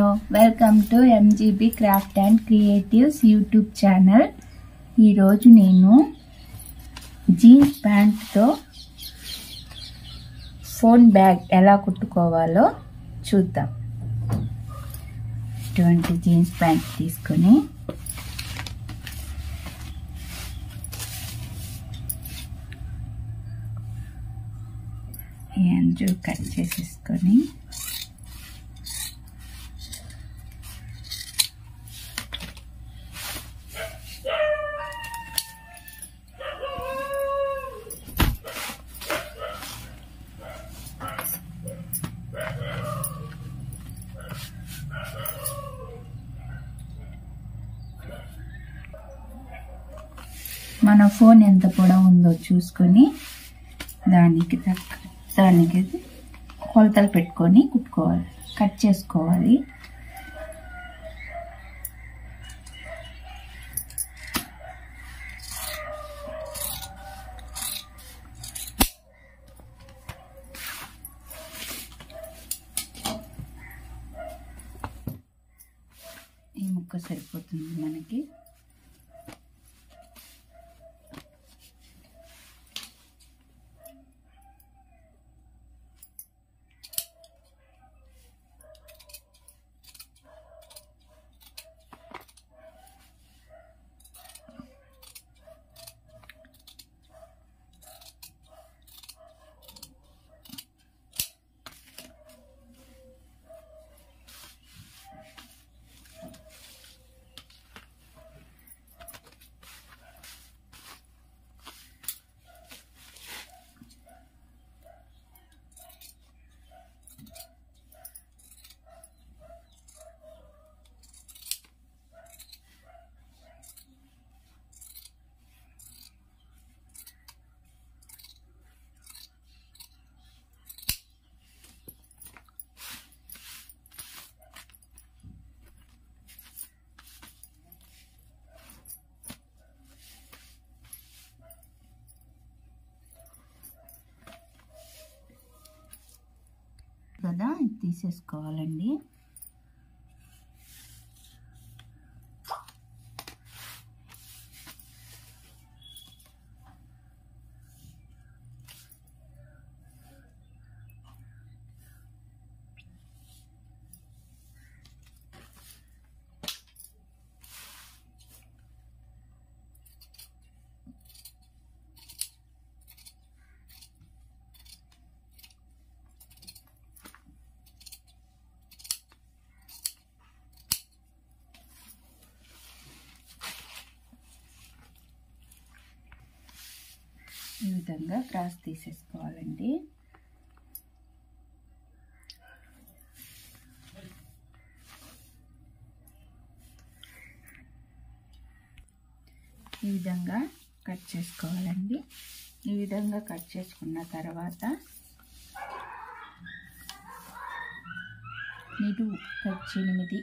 welcome to MGB craft and creatives YouTube channel ఈరోజు నేను jeans ప్యాంట్తో phone bag ఎలా కుట్టుకోవాలో చూద్దాం ఇటువంటి జీన్స్ ప్యాంట్ తీసుకొని ఈ అంచు కట్ చేసేసుకొని మన ఫోన్ ఎంత పొడవు ఉందో చూసుకొని దానికి తగ్గ దానికి కొలతలు పెట్టుకొని కుట్టుకోవాలి కట్ చేసుకోవాలి ఈ ముక్క సరిపోతుంది మనకి కదా ఇది తీసేసుకోవాలండి ఈ విధంగా క్రాస్ తీసేసుకోవాలండి ఈ విధంగా కట్ చేసుకోవాలండి ఈ విధంగా కట్ చేసుకున్న తర్వాత నిడు పద్దెనిమిది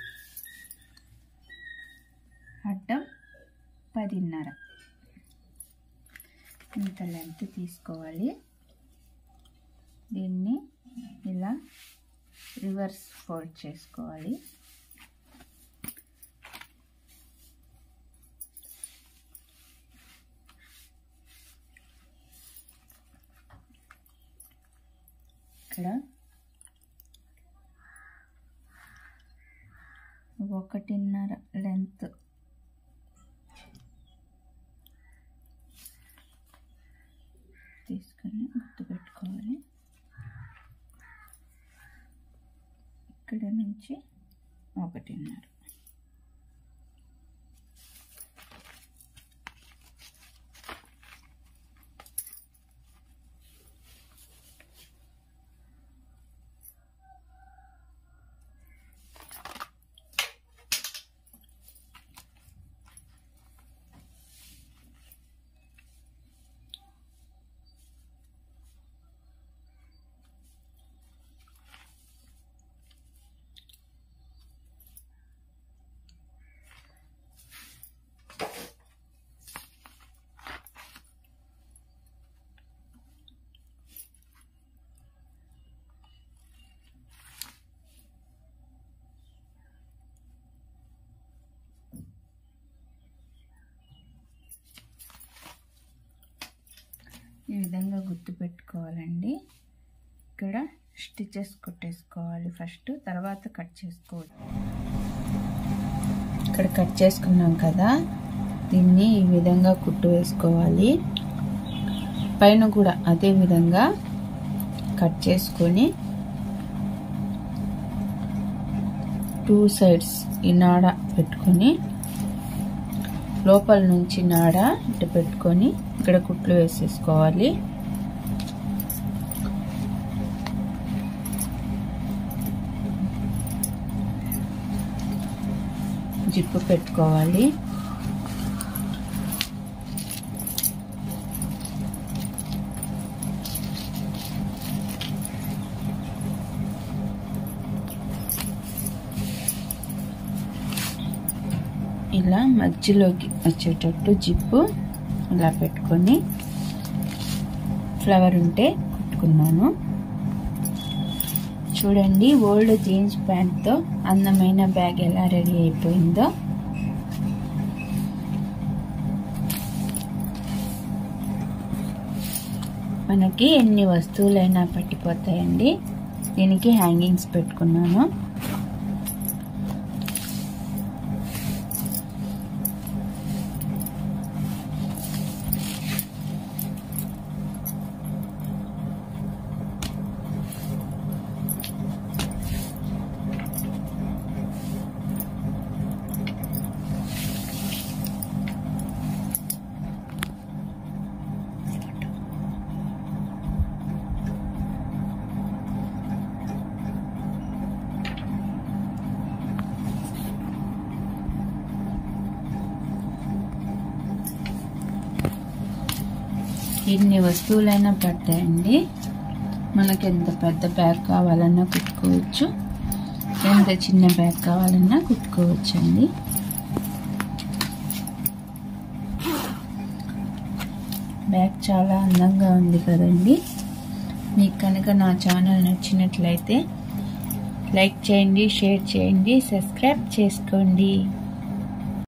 అడ్డం పదిన్నర ఇంత లెంత్ తీసుకోవాలి దీన్ని ఇలా రివర్స్ ఫోల్డ్ చేసుకోవాలి ఇక్కడ ఒకటిన్నర లెంత్ తీసుకొని గుర్తుపెట్టుకోవాలి ఇక్కడ నుంచి ఒకటిన్నర ఈ విధంగా గుర్తు పెట్టుకోవాలండి ఇక్కడ స్టిచెస్ కొట్టేసుకోవాలి ఫస్ట్ తర్వాత కట్ చేసుకోవాలి ఇక్కడ కట్ చేసుకున్నాం కదా దీన్ని ఈ విధంగా కుట్టు వేసుకోవాలి పైన కూడా అదే విధంగా కట్ చేసుకొని టూ సైడ్స్ ఈ నాడ పెట్టుకొని లోపల నుంచి నాడ ఇటు పెట్టుకొని ఇక్కడ కుట్లు వేసేసుకోవాలి జిప్పు పెట్టుకోవాలి ఇలా మధ్యలోకి వచ్చేటట్టు జిప్పు ఇలా పెట్టుకొని ఫ్లవర్ ఉంటే కుట్టుకున్నాను చూడండి ఓల్డ్ జీన్స్ ప్యాంట్తో అందమైన బ్యాగ్ ఎలా రెడీ అయిపోయిందో మనకి ఎన్ని వస్తువులైనా పట్టిపోతాయండి దీనికి హ్యాంగింగ్స్ పెట్టుకున్నాను ఎన్ని వస్తువులైనా పడతాయండి మనకి ఎంత పెద్ద బ్యాగ్ కావాలన్నా కుట్టుకోవచ్చు ఎంత చిన్న బ్యాగ్ కావాలన్నా కుట్టుకోవచ్చు అండి బ్యాగ్ చాలా అందంగా ఉంది కదండి మీకు కనుక నా ఛానల్ నచ్చినట్లయితే లైక్ చేయండి షేర్ చేయండి సబ్స్క్రైబ్ చేసుకోండి